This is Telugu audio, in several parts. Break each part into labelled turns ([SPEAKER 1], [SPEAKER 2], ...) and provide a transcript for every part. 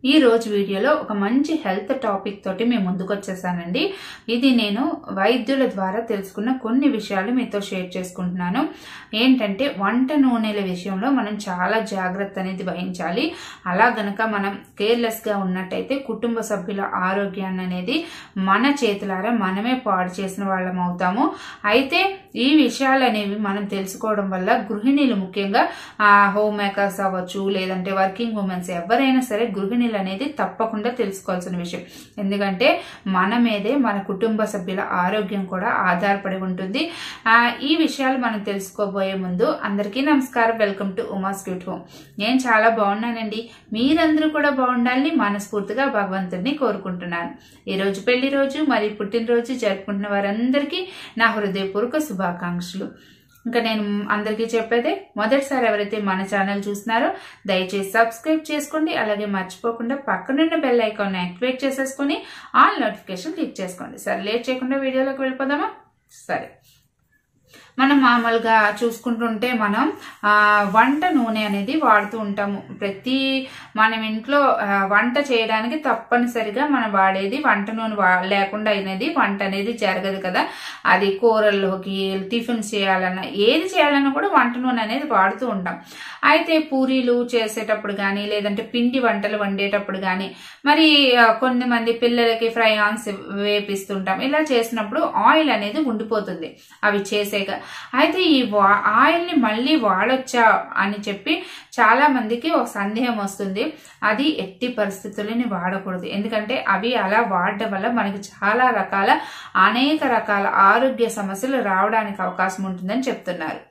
[SPEAKER 1] ఈ రోజు వీడియోలో ఒక మంచి హెల్త్ టాపిక్ తోటి మేము ముందుకు వచ్చేసానండి ఇది నేను వైద్యుల ద్వారా తెలుసుకున్న కొన్ని విషయాలు మీతో షేర్ చేసుకుంటున్నాను ఏంటంటే వంట నూనెల విషయంలో మనం చాలా జాగ్రత్త అనేది వహించాలి అలా గనక మనం కేర్లెస్ గా ఉన్నట్టయితే కుటుంబ సభ్యుల ఆరోగ్యాన్ని అనేది మన చేతులారా మనమే పాడు చేసిన వాళ్ళం అవుతాము అయితే ఈ విషయాలు అనేవి మనం తెలుసుకోవడం వల్ల గృహిణీలు ముఖ్యంగా హోమ్ మేకర్స్ అవ్వచ్చు లేదంటే వర్కింగ్ ఉమెన్స్ ఎవరైనా సరే గృహిణీలు అనేది తప్పకుండా తెలుసుకోవాల్సిన విషయం ఎందుకంటే మన మీదే మన కుటుంబ సభ్యుల ఆరోగ్యం కూడా ఆధారపడి ఉంటుంది ఆ, ఈ విషయాలు మనం తెలుసుకోబోయే ముందు అందరికీ నమస్కారం welcome to Uma's cute home నేను చాలా బాగున్నానండి మీరందరూ కూడా బాగుండాలని మనస్ఫూర్తిగా భగవంతుడిని కోరుకుంటున్నాను ఈ రోజు పెళ్లి రోజు మరి పుట్టినరోజు జరుపుకుంటున్న వారందరికీ నా హృదయపూర్వక శుభాకాంక్షలు ఇంకా నేను అందరికీ చెప్పేదే మొదటిసారి ఎవరైతే మన ఛానల్ చూస్తున్నారో దయచేసి సబ్స్క్రైబ్ చేసుకోండి అలాగే మర్చిపోకుండా పక్కనున్న బెల్ ఐకాన్ యాక్టివేట్ చేసేసుకొని ఆల్ నోటిఫికేషన్ క్లిక్ చేసుకోండి సరే లేట్ చేయకుండా వీడియోలోకి వెళ్ళిపోదామా సరే మనం మామూలుగా చూసుకుంటుంటే మనం ఆ, వంట నూనె అనేది వాడుతూ ఉంటాము ప్రతి మనం ఇంట్లో ఆ, వంట చేయడానికి తప్పనిసరిగా మనం వాడేది వంట నూనె వా- లేకుండా అనేది వంట అనేది జరగదు కదా అది కూరల్లోకి టిఫిన్స్ చేయాలన్నా ఏది చేయాలన్నా కూడా వంట నూనె అనేది వాడుతూ ఉంటాం అయితే పూరీలు చేసేటప్పుడు కానీ లేదంటే పిండి వంటలు వండేటప్పుడు కానీ మరి ఆ, కొన్ని మంది పిల్లలకి ఫ్రై ఆన్స్ వేపిస్తుంటాం ఇలా చేసినప్పుడు ఆయిల్ అనేది ఉండిపోతుంది అవి చేసాక అయితే ఈ వా- ఆయిల్ ని మళ్ళీ వాడొచ్చా అని చెప్పి చాలా మందికి ఒక సందేహం వస్తుంది అది ఎట్టి పరిస్థితులని వాడకూడదు ఎందుకంటే అవి అలా వాడడం వల్ల మనకి చాలా రకాల అనేక రకాల ఆరోగ్య సమస్యలు రావడానికి అవకాశం ఉంటుందని చెప్తున్నారు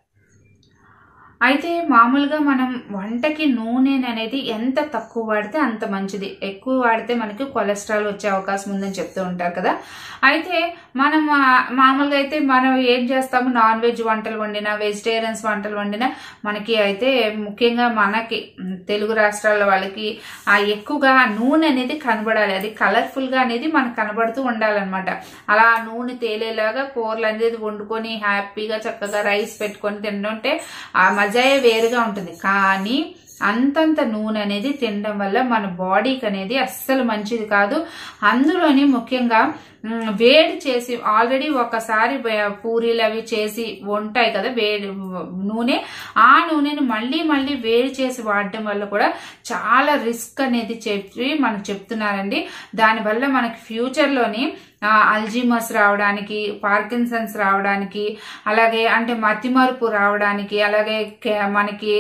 [SPEAKER 1] అయితే మామూలుగా మనం వంటకి నూనె అనేది ఎంత తక్కువ వాడితే అంత మంచిది ఎక్కువ వాడితే మనకి కొలెస్ట్రాల్ వచ్చే అవకాశం ఉందని చెప్తూ ఉంటారు కదా అయితే మనం ఆ, మామూలుగా అయితే మనం ఏం చేస్తాము నాన్ వెజ్ వంటలు వండినా వెజిటేరియన్స్ వంటలు వండినా మనకి అయితే ముఖ్యంగా మనకి ఉమ్, తెలుగు రాష్ట్రాల వాళ్ళకి ఆ ఎక్కువగా ఆ నూనె అనేది కనబడాలి అది కలర్ఫుల్ గా అనేది మనకు కనబడుతూ ఉండాలన్నమాట అలా ఆ నూనె తేలేలాగా కూరలు అనేది వండుకొని హ్యాపీగా చక్కగా రైస్ పెట్టుకొని తింటుంటే ఆ మజాయే వేరుగా ఉంటుంది కానీ అంతంత నూనె అనేది తినడం వల్ల మన బాడీకి అనేది అస్సలు మంచిది కాదు అందులోని ముఖ్యంగా మ్, వేడి చేసి ఆల్రెడీ ఒకసారి వే- పూరీలు అవి చేసి ఉంటాయి కదా వేడి నూనె ఆ నూనెని మళ్ళీ మళ్ళీ వేడి చేసి వాడడం వల్ల కూడా చాలా రిస్క్ అనేది చెప్పి మనకు చెప్తున్నారండి దానివల్ల మనకి ఫ్యూచర్లోని అల్జీమస్ రావడానికి పార్కిన్సన్స్ రావడానికి అలాగే అంటే మతిమరుపు రావడానికి అలాగే కే- మనకి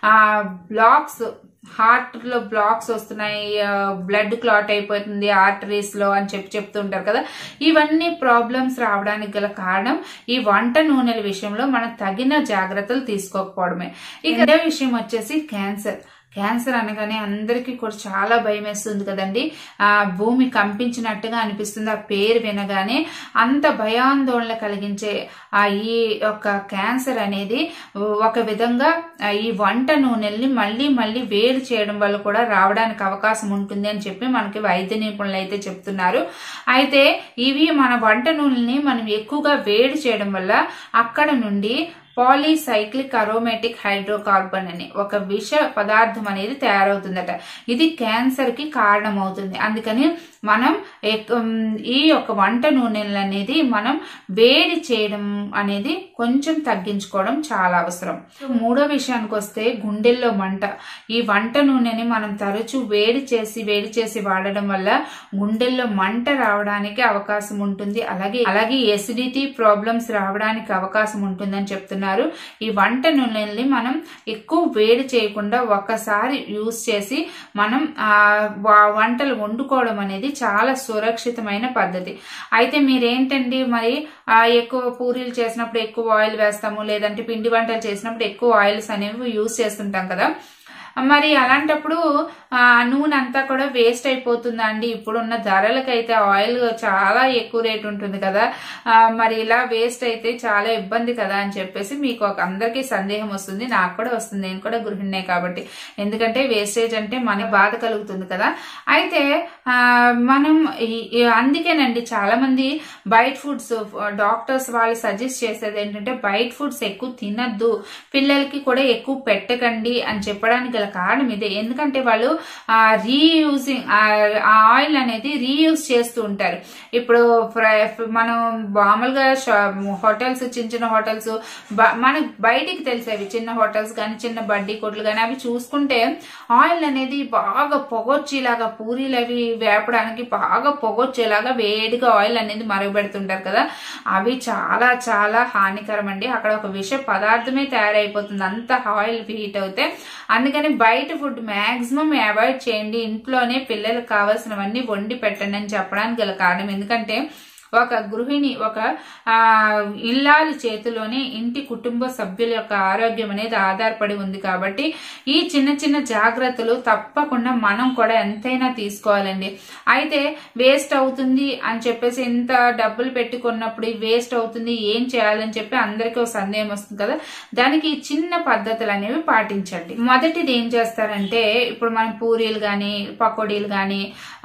[SPEAKER 1] బ్లాక్స్ హార్ట్ లో బ్లాక్స్ వస్తున్నాయి బ్లడ్ క్లాట్ అయిపోతుంది ఆర్టరీస్ లో అని చెప్పి చెప్తుంటారు కదా ఇవన్నీ ప్రాబ్లమ్స్ రావడానికి గల కారణం ఈ వంట నూనెల విషయంలో మనం తగిన జాగ్రత్తలు తీసుకోకపోవడమే ఇక రెండో విషయం వచ్చేసి క్యాన్సర్ క్యాన్సర్ అనగానే అందరికీ కూడా చాలా భయం వేస్తుంది కదండి ఆ భూమి కంపించినట్టుగా అనిపిస్తుంది ఆ పేరు వినగానే అంత భయాందోళన కలిగించే ఆ ఈ యొక్క క్యాన్సర్ అనేది ఒక విధంగా ఆ, ఈ వంట నూనెల్ని మళ్ళీ మళ్ళీ వేడి చేయడం వల్ల కూడా రావడానికి అవకాశం ఉంటుంది అని చెప్పి మనకి వైద్య నిపుణులు అయితే చెప్తున్నారు అయితే ఇవి మన వంట నూనెల్ని మనం ఎక్కువగా వేడి చేయడం వల్ల అక్కడ నుండి పాలీసైక్లిక్ అరోమేటిక్ హైడ్రోకార్బన్ అని ఒక విష పదార్థం అనేది తయారవుతుందట ఇది క్యాన్సర్ కి కారణమవుతుంది అందుకని మనం ఎక్- ఉమ్, ఈ యొక్క వంట నూనెలు అనేది మనం వేడి చేయడం అనేది కొంచెం తగ్గించుకోవడం చాలా అవసరం మూడో విషయానికి వస్తే గుండెల్లో మంట ఈ వంట నూనెని మనం తరచూ వేడి చేసి వేడి చేసి వాడడం వల్ల గుండెల్లో మంట రావడానికి అవకాశం ఉంటుంది అలాగే అలాగే ఎసిడిటీ ప్రాబ్లమ్స్ రావడానికి అవకాశం ఉంటుందని చెప్తున్నారు ఈ వంట నూనెల్ని మనం ఎక్కువ వేడి చేయకుండా ఒక్కసారి యూస్ చేసి మనం ఆ వా- వంటలు వండుకోవడం అనేది చాలా సురక్షితమైన పద్ధతి అయితే మీరేంటండి మరి ఆ ఎక్కువ పూరీలు చేసినప్పుడు ఎక్కువ ఆయిల్ వేస్తాము లేదంటే పిండి వంటలు చేసినప్పుడు ఎక్కువ ఆయిల్స్ అనేవి యూస్ చేస్తుంటాం కదా మరి అలాంటప్పుడు ఆ నూనె అంతా కూడా వేస్ట్ అయిపోతుందా అండి ఇప్పుడున్న ధరలకైతే ఆయిల్ చాలా ఎక్కువ రేట్ ఉంటుంది కదా ఆ, మరి ఇలా వేస్ట్ అయితే చాలా ఇబ్బంది కదా అని చెప్పేసి మీకు ఒక అందరికీ సందేహం వస్తుంది నాకు కూడా వస్తుంది నేను కూడా గృహిణే కాబట్టి ఎందుకంటే వేస్టేజ్ అంటే మనకి బాధ కలుగుతుంది కదా అయితే ఆ, మనం ఈ- ఈ- అందుకేనండి చాలా మంది బయట ఫుడ్స్ డాక్టర్స్ వాళ్ళు సజెస్ట్ చేసేది ఏంటంటే బయట ఫుడ్స్ ఎక్కువ తినద్దు పిల్లలకి కూడా ఎక్కువ పెట్టకండి అని చెప్పడానికి గల కారణం ఇదే ఎందుకంటే వాళ్ళు రీయూజింగ్ ఆ ఆయిల్ అనేది రీయూజ్ చేస్తూ ఉంటారు ఇప్పుడు ఫ్రై- మనం మామూలుగా హోటల్స్ చిన్న చిన్న హోటల్స్ మనకి బయటికి తెలిసేవి చిన్న హోటల్స్ కానీ చిన్న బడ్డీ కొట్లు కానీ అవి చూసుకుంటే ఆయిల్ అనేది బాగా పొగొచ్చేలాగా పూరీలు అవి వేపడానికి బాగా పొగొచ్చేలాగా వేడిగా ఆయిల్ అనేది మరగబెడుతుంటారు కదా అవి చాలా చాలా హానికరం అండి అక్కడ ఒక విష పదార్థమే తయారైపోతుంది అంత ఆయిల్ హీట్ అవుతే అందుకని బయట ఫుడ్ మాక్సిమం అవాయిడ్ చేయండి ఇంట్లోనే పిల్లలకు కావాల్సినవన్నీ వండి పెట్టండి అని చెప్పడానికి గల కారణం ఎందుకంటే ఒక గృహిణి ఒక ఆ ఇల్లాలి చేతిలోనే ఇంటి కుటుంబ సభ్యుల యొక్క ఆరోగ్యం అనేది ఆధారపడి ఉంది కాబట్టి ఈ చిన్న చిన్న జాగ్రత్తలు తప్పకుండా మనం కూడా ఎంతైనా తీసుకోవాలండి అయితే వేస్ట్ అవుతుంది అని చెప్పేసి ఇంత డబ్బులు పెట్టుకున్నప్పుడు వేస్ట్ అవుతుంది ఏం చేయాలని చెప్పి అందరికీ ఒక సందేహం వస్తుంది కదా దానికి ఈ చిన్న పద్ధతులు అనేవి పాటించండి మొదటిది ఏం చేస్తారంటే ఇప్పుడు మనం పూరీలు కానీ పకోడీలు కానీ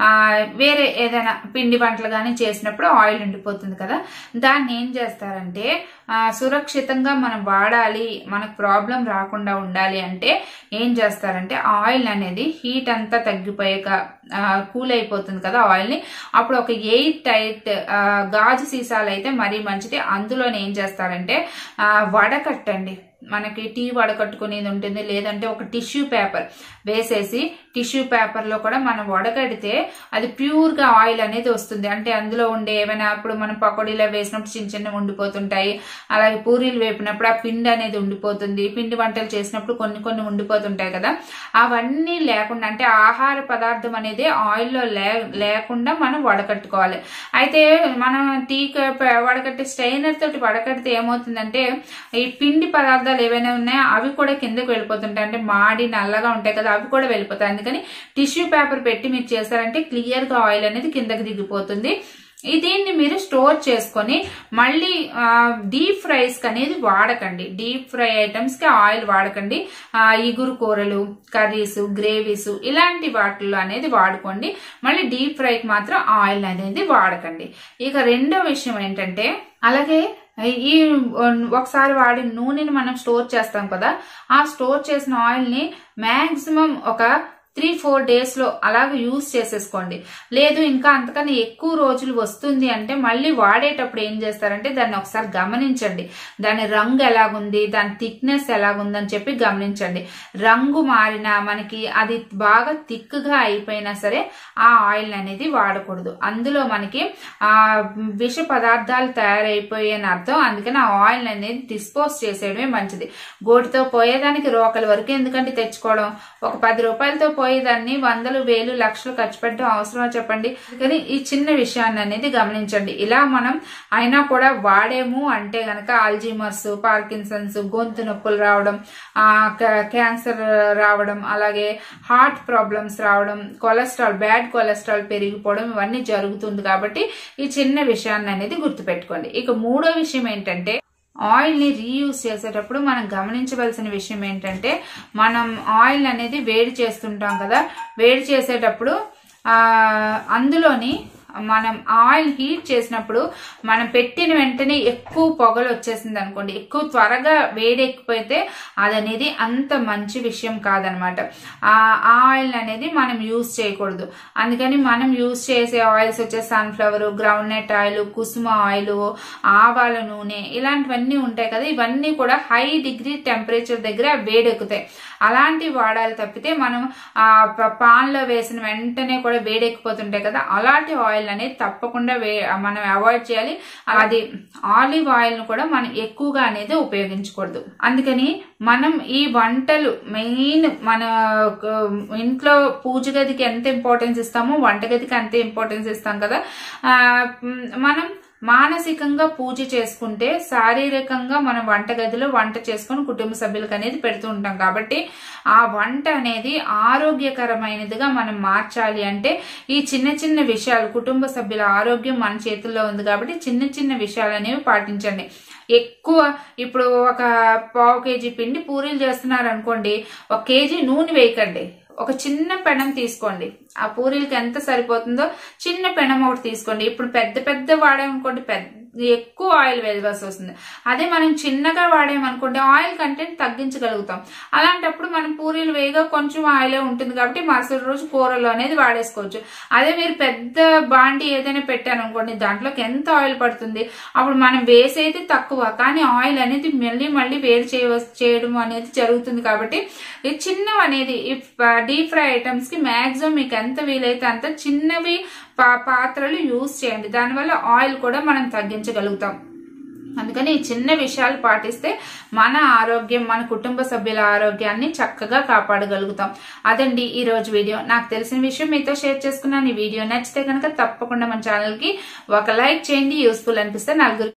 [SPEAKER 1] వేరే ఏదైనా పిండి వంటలు కానీ చేసినప్పుడు ఆయిల్ ఉండిపోతుంది కదా దాన్ని ఏం చేస్తారంటే ఆ, సురక్షితంగా మనం వాడాలి మనకు ప్రాబ్లం రాకుండా ఉండాలి అంటే ఏం చేస్తారంటే ఆయిల్ అనేది హీట్ అంతా తగ్గిపోయాక కూల్ అయిపోతుంది కదా ఆయిల్ని అప్పుడు ఒక ఎయిట్ టైట్ గాజు సీసాలు అయితే మరీ మంచిది అందులోనే ఏం చేస్తారంటే ఆ, వడకట్టండి మనకి టీ వడకట్టుకునేది ఉంటుంది లేదంటే ఒక టిష్యూ పేపర్ వేసేసి టిష్యూ పేపర్లో కూడా మనం వడకడితే అది ప్యూర్గా ఆయిల్ అనేది వస్తుంది అంటే అందులో ఉండే ఏమైనా ఇప్పుడు మనం పకోడీలో వేసినప్పుడు చిన్న చిన్న ఉండిపోతుంటాయి అలాగే పూరీలు వేపినప్పుడు ఆ పిండి అనేది ఉండిపోతుంది పిండి వంటలు చేసినప్పుడు కొన్ని కొన్ని ఉండిపోతుంటాయి కదా అవన్నీ లేకుండా అంటే ఆహార పదార్థం అనేది ఆయిల్లో లే లేకుండా మనం వడకట్టుకోవాలి అయితే మనం టీ కప్ వడకట్టే స్ట్రైనర్ తోటి వడకడితే ఏమవుతుందంటే ఈ పిండి పదార్థాలు ఏవైనా ఉన్నాయో అవి కూడా కిందకు వెళ్ళిపోతుంటాయి అంటే మాడి నల్లగా ఉంటాయి కదా అవి కూడా వెళ్ళిపోతాయి అందుకని టిష్యూ పేపర్ పెట్టి మీరు చేశారంటే క్లియర్ గా ఆయిల్ అనేది కిందకి దిగిపోతుంది ఈ దీన్ని మీరు స్టోర్ చేసుకొని మళ్ళీ డీప్ ఫ్రైస్ అనేది వాడకండి డీప్ ఫ్రై ఐటమ్స్ కి ఆయిల్ వాడకండి ఆ, ఇగురు కూరలు కర్రీస్ గ్రేవీస్ ఇలాంటి వాటిల్లో అనేది వాడుకోండి మళ్ళీ డీప్ ఫ్రైకి మాత్రం ఆయిల్ అనేది వాడకండి ఇక రెండో విషయం ఏంటంటే అలాగే ఈ ఒకసారి వాడిన నూనెని మనం స్టోర్ చేస్తాం కదా ఆ స్టోర్ చేసిన ఆయిల్ ని మాక్సిమం ఒక త్రీ ఫోర్ డేస్ లో అలాగ యూజ్ చేసేసుకోండి లేదు ఇంకా అంతకన్నా ఎక్కువ రోజులు వస్తుంది అంటే మళ్ళీ వాడేటప్పుడు ఏం చేస్తారంటే దాన్ని ఒకసారి గమనించండి దాని రంగు ఎలాగుంది దాని థిక్నెస్ ఎలాగుందని చెప్పి గమనించండి రంగు మారినా మనకి అది బాగా థిక్గా అయిపోయినా సరే ఆ ఆయిల్ అనేది వాడకూడదు అందులో మనకి ఆ విష పదార్థాలు తయారైపోయాయని అర్థం అందుకని ఆ ఆయిల్ అనేది డిస్పోజ్ చేసేయడమే మంచిది గోటితో పోయేదానికి రోకల వరకు ఎందుకంటే తెచ్చుకోవడం ఒక పది రూపాయలతో పోయేదాన్ని వందలు వేలు లక్షలు ఖర్చు పెట్టడం అవసరమా చెప్పండి కానీ ఈ చిన్న విషయాన్ని అనేది గమనించండి ఇలా మనం అయినా కూడా వాడేము అంటే గనక ఆల్జీమర్స్ పార్కిన్సన్స్ గొంతు నొప్పులు రావడం ఆ క- క్యాన్సర్ రావడం అలాగే హార్ట్ ప్రాబ్లమ్స్ రావడం కొలెస్ట్రాల్ బ్యాడ్ కొలెస్ట్రాల్ పెరిగిపోవడం ఇవన్నీ జరుగుతుంది కాబట్టి ఈ చిన్న విషయాన్ని అనేది గుర్తుపెట్టుకోండి ఇక మూడో విషయం ఏంటంటే ఆయిల్ ని రీయూజ్ చేసేటప్పుడు మనం గమనించవలసిన విషయం ఏంటంటే మనం ఆయిల్ అనేది వేడి చేస్తుంటాం కదా వేడి చేసేటప్పుడు ఆ అందులోని మనం ఆయిల్ హీట్ చేసినప్పుడు మనం పెట్టిన వెంటనే ఎక్కువ పొగలు వచ్చేసింది అనుకోండి ఎక్కువ త్వరగా వేడెక్కిపోతే అది అనేది అంత మంచి విషయం కాదనమాట ఆ ఆయిల్ అనేది మనం యూజ్ చేయకూడదు అందుకని మనం యూజ్ చేసే ఆయిల్స్ వచ్చే సన్ఫ్లవర్ గ్రౌండ్ నట్ ఆయిల్ కుసుమ ఆయిల్ ఆవాల నూనె ఇలాంటివన్నీ ఉంటాయి కదా ఇవన్నీ కూడా హై డిగ్రీ టెంపరేచర్ దగ్గర వేడెక్కుతాయి అలాంటివి వాడాలి తప్పితే మనం ఆ ప- పాన్ లో వేసిన వెంటనే కూడా వేడెక్కిపోతుంటాయి కదా అలాంటి ఆయిల్ అనేది తప్పకుండా వే మనం అవాయిడ్ చేయాలి అది ఆలివ్ ఆయిల్ ను కూడా మనం ఎక్కువగా అనేది ఉపయోగించకూడదు అందుకని మనం ఈ వంటలు మెయిన్ మన ఆ, ఇంట్లో పూజ గదికి ఎంత ఇంపార్టెన్స్ ఇస్తామో వంటగదికి అంతే ఇంపార్టెన్స్ ఇస్తాం కదా ఆ, మ్, మనం మానసికంగా పూజ చేసుకుంటే శారీరకంగా మనం వంటగదిలో వంట చేసుకొని కుటుంబ సభ్యులకు అనేది పెడుతూ ఉంటాం కాబట్టి ఆ వంట అనేది ఆరోగ్యకరమైనదిగా మనం మార్చాలి అంటే ఈ చిన్న చిన్న విషయాలు కుటుంబ సభ్యుల ఆరోగ్యం మన చేతుల్లో ఉంది కాబట్టి చిన్న చిన్న విషయాలు అనేవి పాటించండి ఎక్కువ ఇప్పుడు ఒక పావు కేజీ పిండి పూరీలు చేస్తున్నారు అనుకోండి ఒక కేజీ నూనె వేయకండి ఒక చిన్న పెనం తీసుకోండి ఆ పూరీలకి ఎంత సరిపోతుందో చిన్న పెనం ఒకటి తీసుకోండి ఇప్పుడు పెద్ద పెద్ద వాడామనుకోండి పెద్ద ఎక్కువ ఆయిల్ వేయవలసి వస్తుంది అదే మనం చిన్నగా వాడామనుకోండి ఆయిల్ కంటెంట్ తగ్గించగలుగుతాం అలాంటప్పుడు మనం పూరీలు వేయగా కొంచెం ఆయిలే ఉంటుంది కాబట్టి మరుసటి రోజు కూరలో అనేది వాడేసుకోవచ్చు అదే మీరు పెద్ద బాండి ఏదైనా పెట్టాను అనుకోండి దాంట్లోకి ఎంత ఆయిల్ పడుతుంది అప్పుడు మనం వేసేది తక్కువ కానీ ఆయిల్ అనేది మళ్ళీ మళ్ళీ వేరు చేయ చేయడం అనేది జరుగుతుంది కాబట్టి ఈ చిన్నవి అనేది ఈ డీప్ ఫ్రై ఐటమ్స్ కి మాక్సిమం మీకు ఎంత వీలైతే అంత చిన్నవి పా- పాత్రలు యూజ్ చేయండి దానివల్ల ఆయిల్ కూడా మనం తగ్గించగలుగుతాం అందుకని ఈ చిన్న విషయాలు పాటిస్తే మన ఆరోగ్యం మన కుటుంబ సభ్యుల ఆరోగ్యాన్ని చక్కగా కాపాడగలుగుతాం అదండి ఈ రోజు వీడియో నాకు తెలిసిన విషయం మీతో షేర్ చేసుకున్నాను ఈ వీడియో నచ్చితే కనుక తప్పకుండా మన ఛానల్ కి ఒక లైక్ చేయండి యూస్ఫుల్ అనిపిస్తే నలుగురు